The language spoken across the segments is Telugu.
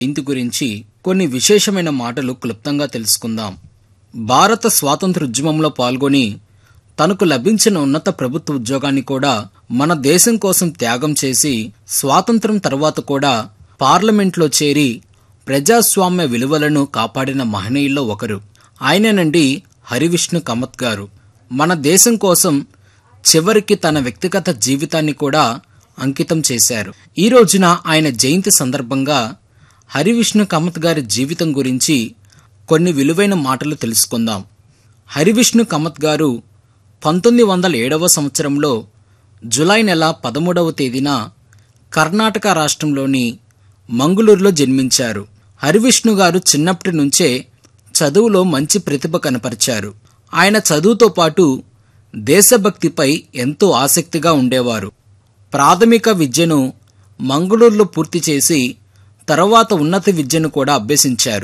జయంతి గురించి కొన్ని విశేషమైన మాటలు క్లుప్తంగా తెలుసుకుందాం భారత స్వాతంత్ర ఉద్యమంలో పాల్గొని తనకు లభించిన ఉన్నత ప్రభుత్వ ఉద్యోగాన్ని కూడా మన దేశం కోసం త్యాగం చేసి స్వాతంత్రం తర్వాత కూడా పార్లమెంట్లో చేరి ప్రజాస్వామ్య విలువలను కాపాడిన మహనీయుల్లో ఒకరు ఆయనేనండి హరివిష్ణు కమత్ గారు మన దేశం కోసం చివరికి తన వ్యక్తిగత జీవితాన్ని కూడా అంకితం చేశారు ఈ రోజున ఆయన జయంతి సందర్భంగా హరివిష్ణు కమత్ గారి జీవితం గురించి కొన్ని విలువైన మాటలు తెలుసుకుందాం హరివిష్ణు కమత్ గారు పంతొమ్మిది వందల ఏడవ సంవత్సరంలో జులై నెల పదమూడవ తేదీన కర్ణాటక రాష్ట్రంలోని మంగుళూరులో జన్మించారు హరివిష్ణు గారు చిన్నప్పటి నుంచే చదువులో మంచి ప్రతిభ కనపరిచారు ఆయన చదువుతో పాటు దేశభక్తిపై ఎంతో ఆసక్తిగా ఉండేవారు ప్రాథమిక విద్యను మంగళూరులో పూర్తి చేసి తర్వాత ఉన్నత విద్యను కూడా అభ్యసించారు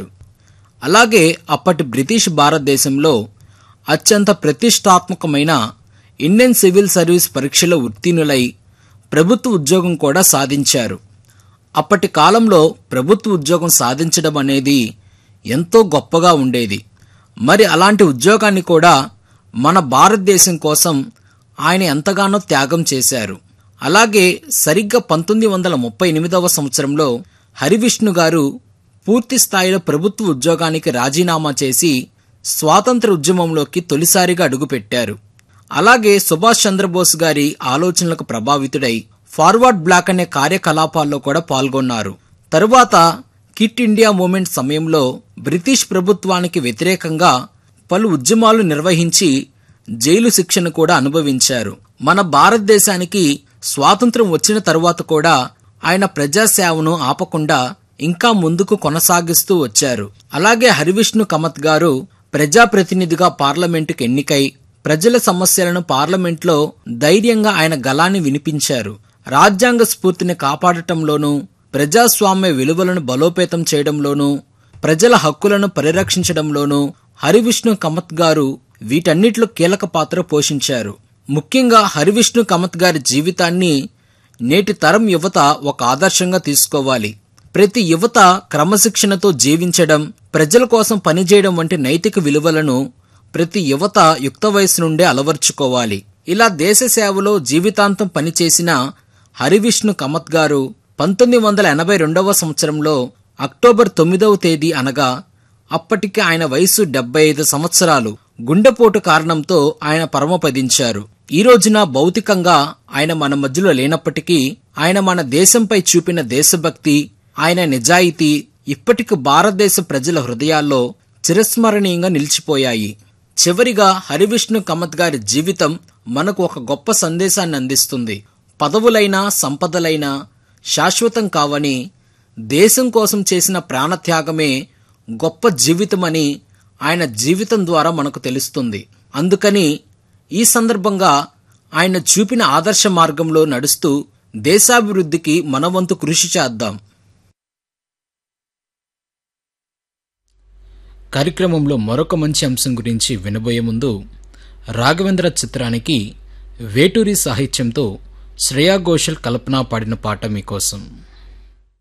అలాగే అప్పటి బ్రిటిష్ భారతదేశంలో అత్యంత ప్రతిష్టాత్మకమైన ఇండియన్ సివిల్ సర్వీస్ పరీక్షలో ఉత్తీర్ణులై ప్రభుత్వ ఉద్యోగం కూడా సాధించారు అప్పటి కాలంలో ప్రభుత్వ ఉద్యోగం సాధించడం అనేది ఎంతో గొప్పగా ఉండేది మరి అలాంటి ఉద్యోగాన్ని కూడా మన భారతదేశం కోసం ఆయన ఎంతగానో త్యాగం చేశారు అలాగే సరిగ్గా పంతొమ్మిది వందల ముప్పై ఎనిమిదవ సంవత్సరంలో హరివిష్ణు గారు పూర్తి స్థాయిలో ప్రభుత్వ ఉద్యోగానికి రాజీనామా చేసి స్వాతంత్ర ఉద్యమంలోకి తొలిసారిగా అడుగుపెట్టారు అలాగే సుభాష్ చంద్రబోస్ గారి ఆలోచనలకు ప్రభావితుడై ఫార్వర్డ్ బ్లాక్ అనే కార్యకలాపాల్లో కూడా పాల్గొన్నారు తరువాత కిట్ ఇండియా మూమెంట్ సమయంలో బ్రిటిష్ ప్రభుత్వానికి వ్యతిరేకంగా పలు ఉద్యమాలు నిర్వహించి జైలు శిక్షను కూడా అనుభవించారు మన భారతదేశానికి స్వాతంత్రం వచ్చిన తరువాత కూడా ఆయన ప్రజాసేవను ఆపకుండా ఇంకా ముందుకు కొనసాగిస్తూ వచ్చారు అలాగే హరివిష్ణు కమత్ గారు ప్రజాప్రతినిధిగా పార్లమెంటుకు ఎన్నికై ప్రజల సమస్యలను పార్లమెంట్లో ధైర్యంగా ఆయన గలాన్ని వినిపించారు రాజ్యాంగ స్ఫూర్తిని కాపాడటంలోనూ ప్రజాస్వామ్య విలువలను బలోపేతం చేయడంలోనూ ప్రజల హక్కులను పరిరక్షించడంలోనూ హరివిష్ణు కమత్ గారు వీటన్నిటిలో కీలక పాత్ర పోషించారు ముఖ్యంగా హరివిష్ణు కమత్ గారి జీవితాన్ని నేటి తరం యువత ఒక ఆదర్శంగా తీసుకోవాలి ప్రతి యువత క్రమశిక్షణతో జీవించడం ప్రజల కోసం పనిచేయడం వంటి నైతిక విలువలను ప్రతి యువత యుక్త వయసు నుండే అలవర్చుకోవాలి ఇలా దేశ సేవలో జీవితాంతం పనిచేసిన హరివిష్ణు కమత్ గారు పంతొమ్మిది వందల ఎనభై రెండవ సంవత్సరంలో అక్టోబర్ తొమ్మిదవ తేదీ అనగా అప్పటికి ఆయన వయసు డెబ్బై ఐదు సంవత్సరాలు గుండెపోటు కారణంతో ఆయన పరమపదించారు ఈ రోజున భౌతికంగా ఆయన మన మధ్యలో లేనప్పటికీ ఆయన మన దేశంపై చూపిన దేశభక్తి ఆయన నిజాయితీ ఇప్పటికి భారతదేశ ప్రజల హృదయాల్లో చిరస్మరణీయంగా నిలిచిపోయాయి చివరిగా హరివిష్ణు కమత్ గారి జీవితం మనకు ఒక గొప్ప సందేశాన్ని అందిస్తుంది పదవులైనా సంపదలైనా శాశ్వతం కావని దేశం కోసం చేసిన ప్రాణత్యాగమే గొప్ప జీవితమని ఆయన జీవితం ద్వారా మనకు తెలుస్తుంది అందుకని ఈ సందర్భంగా ఆయన చూపిన ఆదర్శ మార్గంలో నడుస్తూ దేశాభివృద్ధికి మనవంతు కృషి చేద్దాం కార్యక్రమంలో మరొక మంచి అంశం గురించి వినబోయే ముందు రాఘవేంద్ర చిత్రానికి వేటూరి సాహిత్యంతో శ్రేయా ఘోషల్ కల్పన పాడిన పాట మీకోసం